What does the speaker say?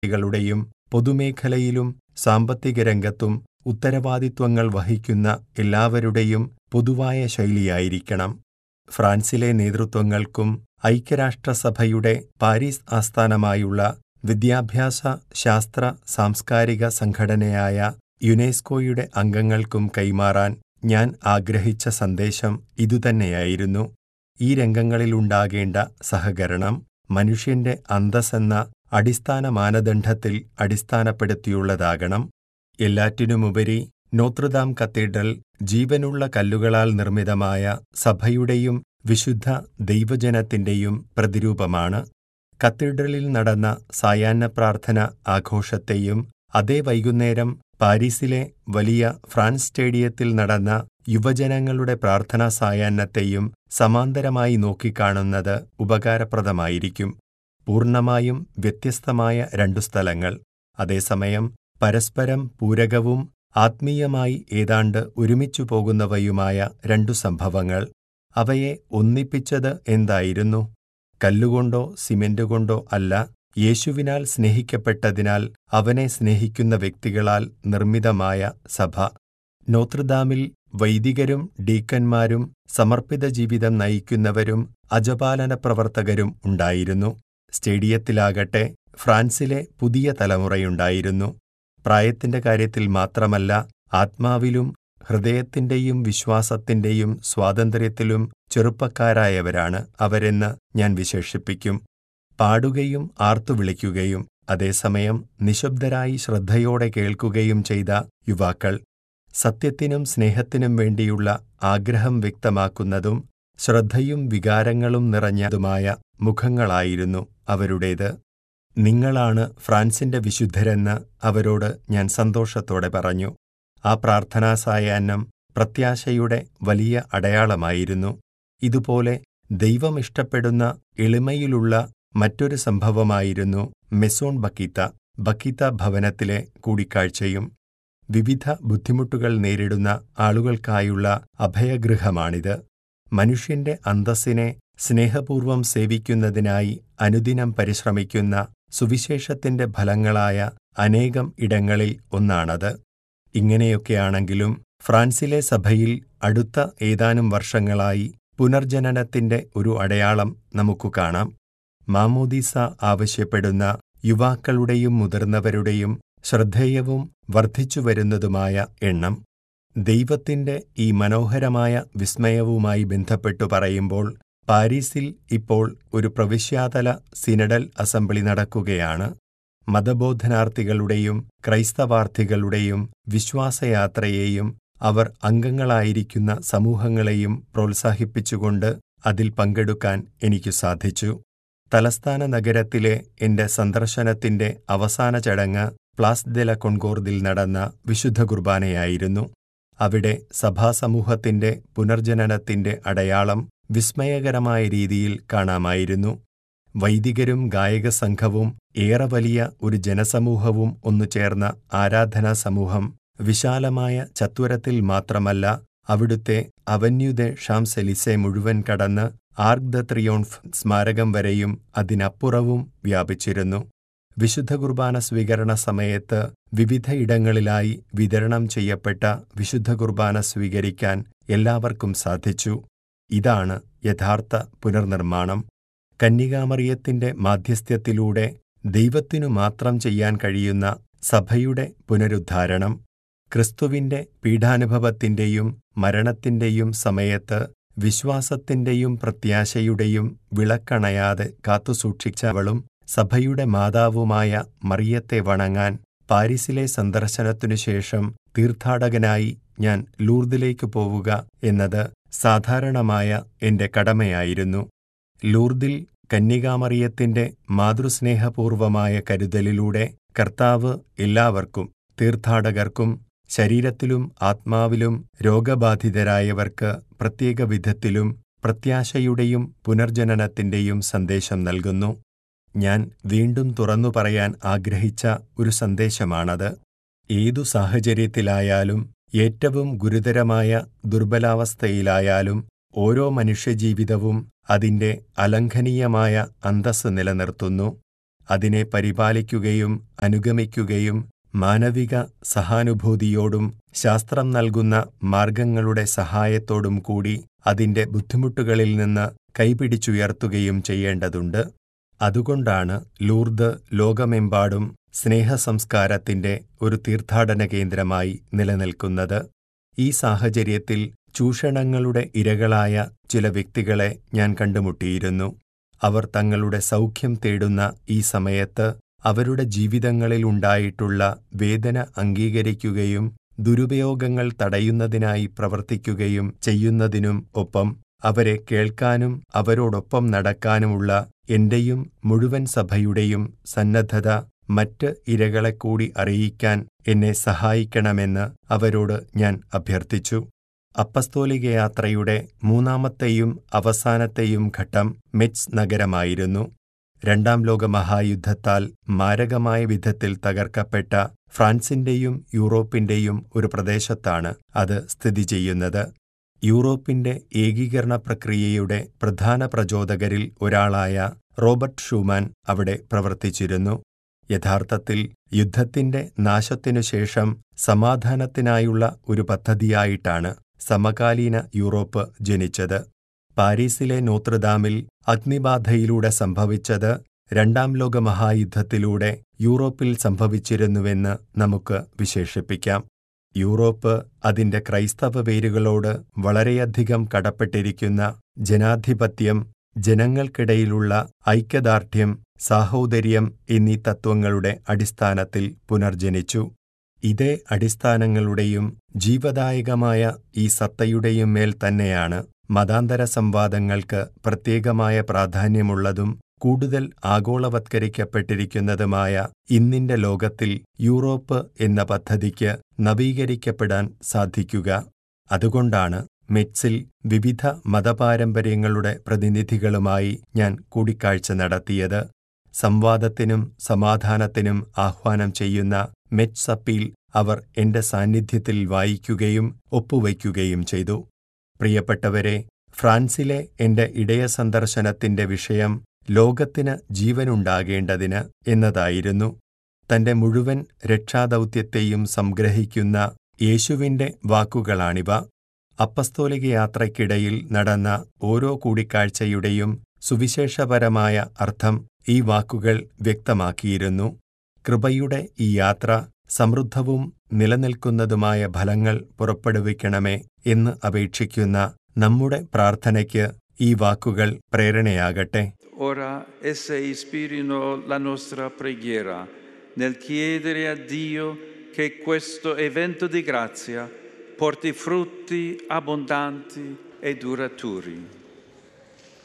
കളുടെയും പൊതുമേഖലയിലും സാമ്പത്തിക രംഗത്തും ഉത്തരവാദിത്വങ്ങൾ വഹിക്കുന്ന എല്ലാവരുടെയും പൊതുവായ ശൈലിയായിരിക്കണം ഫ്രാൻസിലെ നേതൃത്വങ്ങൾക്കും ഐക്യരാഷ്ട്രസഭയുടെ പാരീസ് ആസ്ഥാനമായുള്ള വിദ്യാഭ്യാസ ശാസ്ത്ര സാംസ്കാരിക സംഘടനയായ യുനെസ്കോയുടെ അംഗങ്ങൾക്കും കൈമാറാൻ ഞാൻ ആഗ്രഹിച്ച സന്ദേശം ഇതുതന്നെയായിരുന്നു ഈ രംഗങ്ങളിലുണ്ടാകേണ്ട സഹകരണം മനുഷ്യന്റെ അന്തസ്സെന്ന അടിസ്ഥാന മാനദണ്ഡത്തിൽ അടിസ്ഥാനപ്പെടുത്തിയുള്ളതാകണം എല്ലാറ്റിനുമുപരി നോത്രദാം കത്തീഡ്രൽ ജീവനുള്ള കല്ലുകളാൽ നിർമ്മിതമായ സഭയുടെയും വിശുദ്ധ ദൈവജനത്തിന്റെയും പ്രതിരൂപമാണ് കത്തീഡ്രലിൽ നടന്ന സായാഹ്ന പ്രാർത്ഥന ആഘോഷത്തെയും അതേ വൈകുന്നേരം പാരീസിലെ വലിയ ഫ്രാൻസ് സ്റ്റേഡിയത്തിൽ നടന്ന യുവജനങ്ങളുടെ പ്രാർത്ഥനാ സായാഹ്നത്തെയും സമാന്തരമായി നോക്കിക്കാണുന്നത് ഉപകാരപ്രദമായിരിക്കും പൂർണ്ണമായും വ്യത്യസ്തമായ രണ്ടു സ്ഥലങ്ങൾ അതേസമയം പരസ്പരം പൂരകവും ആത്മീയമായി ഏതാണ്ട് ഒരുമിച്ചു പോകുന്നവയുമായ രണ്ടു സംഭവങ്ങൾ അവയെ ഒന്നിപ്പിച്ചത് എന്തായിരുന്നു കല്ലുകൊണ്ടോ സിമന്റ് കൊണ്ടോ അല്ല യേശുവിനാൽ സ്നേഹിക്കപ്പെട്ടതിനാൽ അവനെ സ്നേഹിക്കുന്ന വ്യക്തികളാൽ നിർമ്മിതമായ സഭ നോത്രദാമിൽ വൈദികരും ഡീക്കന്മാരും സമർപ്പിത ജീവിതം നയിക്കുന്നവരും അജപാലന പ്രവർത്തകരും ഉണ്ടായിരുന്നു സ്റ്റേഡിയത്തിലാകട്ടെ ഫ്രാൻസിലെ പുതിയ തലമുറയുണ്ടായിരുന്നു പ്രായത്തിന്റെ കാര്യത്തിൽ മാത്രമല്ല ആത്മാവിലും ഹൃദയത്തിന്റെയും വിശ്വാസത്തിന്റെയും സ്വാതന്ത്ര്യത്തിലും ചെറുപ്പക്കാരായവരാണ് അവരെന്ന് ഞാൻ വിശേഷിപ്പിക്കും പാടുകയും ആർത്തുവിളിക്കുകയും അതേസമയം നിശബ്ദരായി ശ്രദ്ധയോടെ കേൾക്കുകയും ചെയ്ത യുവാക്കൾ സത്യത്തിനും സ്നേഹത്തിനും വേണ്ടിയുള്ള ആഗ്രഹം വ്യക്തമാക്കുന്നതും ശ്രദ്ധയും വികാരങ്ങളും നിറഞ്ഞതുമായ മുഖങ്ങളായിരുന്നു അവരുടേത് നിങ്ങളാണ് ഫ്രാൻസിന്റെ വിശുദ്ധരെന്ന് അവരോട് ഞാൻ സന്തോഷത്തോടെ പറഞ്ഞു ആ പ്രാർത്ഥനാ സായാഹ്നം പ്രത്യാശയുടെ വലിയ അടയാളമായിരുന്നു ഇതുപോലെ ദൈവം ഇഷ്ടപ്പെടുന്ന എളിമയിലുള്ള മറ്റൊരു സംഭവമായിരുന്നു മെസോൺ ബക്കീത്ത ബക്കീത്ത ഭവനത്തിലെ കൂടിക്കാഴ്ചയും വിവിധ ബുദ്ധിമുട്ടുകൾ നേരിടുന്ന ആളുകൾക്കായുള്ള അഭയഗൃഹമാണിത് മനുഷ്യന്റെ അന്തസ്സിനെ സ്നേഹപൂർവം സേവിക്കുന്നതിനായി അനുദിനം പരിശ്രമിക്കുന്ന സുവിശേഷത്തിന്റെ ഫലങ്ങളായ അനേകം ഇടങ്ങളിൽ ഒന്നാണത് ഇങ്ങനെയൊക്കെയാണെങ്കിലും ഫ്രാൻസിലെ സഭയിൽ അടുത്ത ഏതാനും വർഷങ്ങളായി പുനർജനനത്തിന്റെ ഒരു അടയാളം നമുക്കു കാണാം മാമോദീസ ആവശ്യപ്പെടുന്ന യുവാക്കളുടെയും മുതിർന്നവരുടെയും ശ്രദ്ധേയവും വർദ്ധിച്ചുവരുന്നതുമായ എണ്ണം ദൈവത്തിന്റെ ഈ മനോഹരമായ വിസ്മയവുമായി ബന്ധപ്പെട്ടു പറയുമ്പോൾ പാരീസിൽ ഇപ്പോൾ ഒരു പ്രവിശ്യാതല സിനഡൽ അസംബ്ലി നടക്കുകയാണ് മതബോധനാർത്ഥികളുടെയും ക്രൈസ്തവാർത്ഥികളുടെയും വിശ്വാസയാത്രയെയും അവർ അംഗങ്ങളായിരിക്കുന്ന സമൂഹങ്ങളെയും പ്രോത്സാഹിപ്പിച്ചുകൊണ്ട് അതിൽ പങ്കെടുക്കാൻ എനിക്കു സാധിച്ചു തലസ്ഥാന നഗരത്തിലെ എന്റെ സന്ദർശനത്തിന്റെ അവസാന ചടങ്ങ് പ്ലാസ് ദെ ല കൊൺകോർദിൽ നടന്ന വിശുദ്ധ കുർബാനയായിരുന്നു അവിടെ സഭാസമൂഹത്തിന്റെ പുനർജനനത്തിന്റെ അടയാളം വിസ്മയകരമായ രീതിയിൽ കാണാമായിരുന്നു വൈദികരും ഗായകസംഘവും ഏറെ വലിയ ഒരു ജനസമൂഹവും ഒന്നുചേർന്ന ആരാധനാ സമൂഹം വിശാലമായ ചത്വരത്തിൽ മാത്രമല്ല അവിടുത്തെ അവന്യൂ ദെ ഷാംസെലിസെ മുഴുവൻ കടന്ന് ആർക്ക് ദ ത്രിയോൺഫ് സ്മാരകം വരെയും അതിനപ്പുറവും വ്യാപിച്ചിരുന്നു വിശുദ്ധ കുർബാന സ്വീകരണ സമയത്ത് വിവിധയിടങ്ങളിലായി വിതരണം ചെയ്യപ്പെട്ട വിശുദ്ധ കുർബാന സ്വീകരിക്കാൻ എല്ലാവർക്കും സാധിച്ചു ഇതാണ് യഥാർത്ഥ പുനർനിർമ്മാണം കന്യകാമറിയത്തിന്റെ മാധ്യസ്ഥ്യത്തിലൂടെ ദൈവത്തിനു മാത്രം ചെയ്യാൻ കഴിയുന്ന സഭയുടെ പുനരുദ്ധാരണം ക്രിസ്തുവിന്റെ പീഡാനുഭവത്തിന്റെയും മരണത്തിന്റെയും സമയത്ത് വിശ്വാസത്തിന്റെയും പ്രത്യാശയുടെയും വിളക്കണയാതെ കാത്തുസൂക്ഷിച്ചവളും സഭയുടെ മാതാവുമായ മറിയത്തെ വണങ്ങാൻ പാരീസിലെ സന്ദർശനത്തിനുശേഷം തീർത്ഥാടകനായി ഞാൻ ലൂർദിലേക്ക് പോവുക എന്നത് സാധാരണമായ എന്റെ കടമയായിരുന്നു ലൂർദിൽ കന്യകാമറിയത്തിന്റെ മാതൃസ്നേഹപൂർവമായ കരുതലിലൂടെ കർത്താവ് എല്ലാവർക്കും തീർത്ഥാടകർക്കും ശരീരത്തിലും ആത്മാവിലും രോഗബാധിതരായവർക്ക് പ്രത്യേക വിധത്തിലും പ്രത്യാശയുടെയും പുനർജനനത്തിന്റെയും സന്ദേശം നൽകുന്നു ഞാൻ വീണ്ടും തുറന്നു പറയാൻ ആഗ്രഹിച്ച ഒരു സന്ദേശമാണത് ഏതു സാഹചര്യത്തിലായാലും ഏറ്റവും ഗുരുതരമായ ദുർബലാവസ്ഥയിലായാലും ഓരോ മനുഷ്യജീവിതവും അതിന്റെ അലംഘനീയമായ അന്തസ്സ് നിലനിർത്തുന്നു അതിനെ പരിപാലിക്കുകയും അനുഗമിക്കുകയും മാനവിക സഹാനുഭൂതിയോടും ശാസ്ത്രം നൽകുന്ന മാർഗങ്ങളുടെ സഹായത്തോടും കൂടി അതിന്റെ ബുദ്ധിമുട്ടുകളിൽ നിന്ന് കൈപിടിച്ചുയർത്തുകയും ചെയ്യേണ്ടതുണ്ട് അതുകൊണ്ടാണ് ലൂർദ് ലോകമെമ്പാടും സ്നേഹസംസ്കാരത്തിന്റെ ഒരു തീർത്ഥാടന കേന്ദ്രമായി നിലനിൽക്കുന്നത് ഈ സാഹചര്യത്തിൽ ചൂഷണങ്ങളുടെ ഇരകളായ ചില വ്യക്തികളെ ഞാൻ കണ്ടുമുട്ടിയിരുന്നു അവർ തങ്ങളുടെ സൗഖ്യം തേടുന്ന ഈ സമയത്ത് അവരുടെ ജീവിതങ്ങളിൽ ഉണ്ടായിട്ടുള്ള വേദന അംഗീകരിക്കുകയും ദുരുപയോഗങ്ങൾ തടയുന്നതിനായി പ്രവർത്തിക്കുകയും ചെയ്യുന്നതിനും ഒപ്പം അവരെ കേൾക്കാനും അവരോടൊപ്പം നടക്കാനുമുള്ള എന്റെയും മുഴുവൻ സഭയുടെയും സന്നദ്ധത മറ്റ് ഇരകളെക്കൂടി അറിയിക്കാൻ എന്നെ സഹായിക്കണമെന്ന് അവരോട് ഞാൻ അഭ്യർത്ഥിച്ചു അപ്പസ്തോലിക യാത്രയുടെ മൂന്നാമത്തെയും അവസാനത്തെയും ഘട്ടം മെറ്റ്സ് നഗരമായിരുന്നു രണ്ടാം ലോക മഹായുദ്ധത്താൽ മാരകമായ വിധത്തിൽ തകർക്കപ്പെട്ട ഫ്രാൻസിന്റെയും യൂറോപ്പിന്റെയും ഒരു പ്രദേശത്താണ് അത് സ്ഥിതി ചെയ്യുന്നത് യൂറോപ്പിന്റെ ഏകീകരണ പ്രക്രിയയുടെ പ്രധാന പ്രചോദകരിൽ ഒരാളായ റോബർട്ട് ഷൂമാൻ അവിടെ പ്രവർത്തിച്ചിരുന്നു യഥാർത്ഥത്തിൽ യുദ്ധത്തിന്റെ നാശത്തിനുശേഷം സമാധാനത്തിനായുള്ള ഒരു പദ്ധതിയായിട്ടാണ് സമകാലീന യൂറോപ്പ് ജനിച്ചത് പാരീസിലെ നോത്രദാമിൽ അഗ്നിബാധയിലൂടെ സംഭവിച്ചത് രണ്ടാം ലോക മഹായുദ്ധത്തിലൂടെ യൂറോപ്പിൽ സംഭവിച്ചിരുന്നുവെന്ന് നമുക്ക് വിശേഷിപ്പിക്കാം യൂറോപ്പ് അതിന്റെ ക്രൈസ്തവ വേരുകളോട് വളരെയധികം കടപ്പെട്ടിരിക്കുന്ന ജനാധിപത്യം ജനങ്ങൾക്കിടയിലുള്ള ഐക്യദാർഢ്യം സാഹോദര്യം എന്നീ തത്വങ്ങളുടെ അടിസ്ഥാനത്തിൽ പുനർജനിച്ചു ഇതേ അടിസ്ഥാനങ്ങളുടെയും ജീവദായകമായ ഈ സത്തയുടെയും മേൽ തന്നെയാണ് മതാന്തര സംവാദങ്ങൾക്ക് പ്രത്യേകമായ പ്രാധാന്യമുള്ളതും കൂടുതൽ ആഗോളവത്കരിക്കപ്പെട്ടിരിക്കുന്നതുമായ ഇന്നിന്റെ ലോകത്തിൽ യൂറോപ്പ് എന്ന പദ്ധതിക്ക് നവീകരിക്കപ്പെടാൻ സാധിക്കുക അതുകൊണ്ടാണ് മെറ്റ്സിൽ വിവിധ മതപാരമ്പര്യങ്ങളുടെ പ്രതിനിധികളുമായി ഞാൻ കൂടിക്കാഴ്ച നടത്തിയത് സംവാദത്തിനും സമാധാനത്തിനും ആഹ്വാനം ചെയ്യുന്ന മെറ്റ്സ് അപ്പീൽ അവർ എന്റെ സാന്നിധ്യത്തിൽ വായിക്കുകയും ഒപ്പുവയ്ക്കുകയും ചെയ്തു പ്രിയപ്പെട്ടവരെ ഫ്രാൻസിലെ എന്റെ ഇടയ സന്ദർശനത്തിന്റെ വിഷയം ലോകത്തിന് ജീവനുണ്ടാകേണ്ടതിന് എന്നതായിരുന്നു തന്റെ മുഴുവൻ രക്ഷാദൗത്യത്തെയും സംഗ്രഹിക്കുന്ന യേശുവിന്റെ വാക്കുകളാണിവ അപ്പസ്തോലിക യാത്രയ്ക്കിടയിൽ നടന്ന ഓരോ കൂടിക്കാഴ്ചയുടെയും സുവിശേഷപരമായ അർത്ഥം ഈ വാക്കുകൾ വ്യക്തമാക്കിയിരുന്നു കൃപയുടെ ഈ യാത്ര സമൃദ്ധവും നിലനിൽക്കുന്നതുമായ ഫലങ്ങൾ പുറപ്പെടുവിക്കണമേ എന്ന് അപേക്ഷിക്കുന്ന നമ്മുടെ പ്രാർത്ഥനയ്ക്ക് ഈ വാക്കുകൾ പ്രേരണയാകട്ടെ Ora esse ispirino la nostra preghiera nel chiedere a Dio che questo evento di grazia porti frutti abbondanti e duraturi.